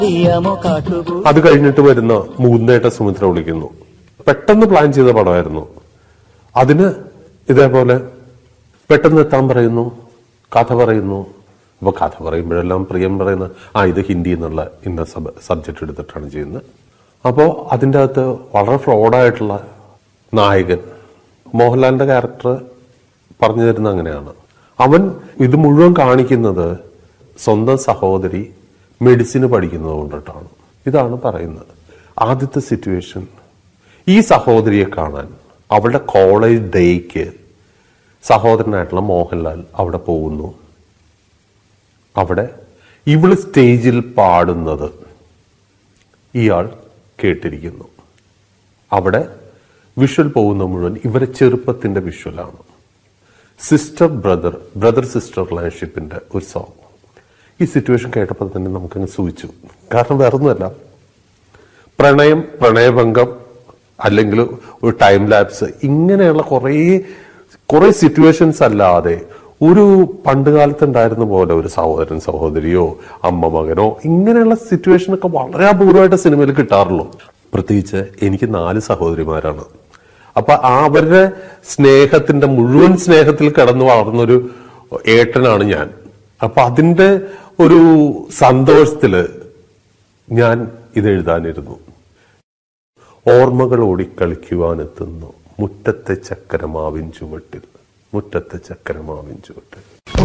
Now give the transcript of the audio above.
അറിയാമോ കാട്ടുപൂ അത് കഴിഞ്ഞിട്ട് വരുന്ന മൂന്നേട്ട സുമിത്ര വിളിക്കുന്നു പെട്ടെന്ന് പ്ലാൻ ചെയ്ത പടമായിരുന്നു അതിന് ഇതേപോലെ പെട്ടെന്ന് എത്താൻ പറയുന്നു കഥ പറയുന്നു അപ്പൊ കഥ പറയുമ്പോഴെല്ലാം പ്രിയം പറയുന്ന ആ ഇത് ഹിന്ദി എന്നുള്ള ഇന്ന സബ് സബ്ജക്റ്റ് എടുത്തിട്ടാണ് ചെയ്യുന്നത് അപ്പോൾ അതിൻ്റെ അകത്ത് വളരെ ഫ്രോഡായിട്ടുള്ള നായകൻ മോഹൻലാലിന്റെ ക്യാരക്ടർ പറഞ്ഞു തരുന്ന അങ്ങനെയാണ് അവൻ ഇത് മുഴുവൻ കാണിക്കുന്നത് സ്വന്തം സഹോദരി മെഡിസിന് പഠിക്കുന്നത് കൊണ്ടിട്ടാണ് ഇതാണ് പറയുന്നത് ആദ്യത്തെ സിറ്റുവേഷൻ ഈ സഹോദരിയെ കാണാൻ അവളുടെ കോളേജ് ഡേക്ക് സഹോദരനായിട്ടുള്ള മോഹൻലാൽ അവിടെ പോകുന്നു അവിടെ ഇവള് സ്റ്റേജിൽ പാടുന്നത് ഇയാൾ കേട്ടിരിക്കുന്നു അവിടെ വിഷ്വൽ പോകുന്ന മുഴുവൻ ഇവരെ ചെറുപ്പത്തിന്റെ വിഷ്വലാണ് സിസ്റ്റർ ബ്രദർ ബ്രദർ സിസ്റ്റർ റിലേഷൻഷിപ്പിന്റെ ഒരു സോങ് ഈ സിറ്റുവേഷൻ കേട്ടപ്പോൾ തന്നെ നമുക്കങ്ങ് സൂചിച്ചു കാരണം വേറൊന്നുമല്ല പ്രണയം പ്രണയഭംഗം അല്ലെങ്കിൽ ഒരു ടൈം ലാപ്സ് ഇങ്ങനെയുള്ള കുറേ കുറെ സിറ്റുവേഷൻസ് അല്ലാതെ ഒരു പണ്ട് കാലത്ത് ഉണ്ടായിരുന്ന പോലെ ഒരു സഹോദരൻ സഹോദരിയോ അമ്മ മകനോ ഇങ്ങനെയുള്ള സിറ്റുവേഷൻ ഒക്കെ വളരെ അപൂർവമായിട്ട് സിനിമയിൽ കിട്ടാറുള്ളൂ പ്രത്യേകിച്ച് എനിക്ക് നാല് സഹോദരിമാരാണ് അപ്പൊ ആ അവരുടെ സ്നേഹത്തിന്റെ മുഴുവൻ സ്നേഹത്തിൽ കിടന്നു വളർന്നൊരു ഏട്ടനാണ് ഞാൻ അപ്പൊ അതിന്റെ ഒരു സന്തോഷത്തില് ഞാൻ ഇത് എഴുതാനിരുന്നു ഓർമ്മകൾ ഓടിക്കളിക്കുവാനെത്തുന്നു മുറ്റത്തെ ചക്കരമാവിൻ ചുവട്ടിൽ മുറ്റത്തെ ചക്കരമാവിൻ ചുവട്ടിൽ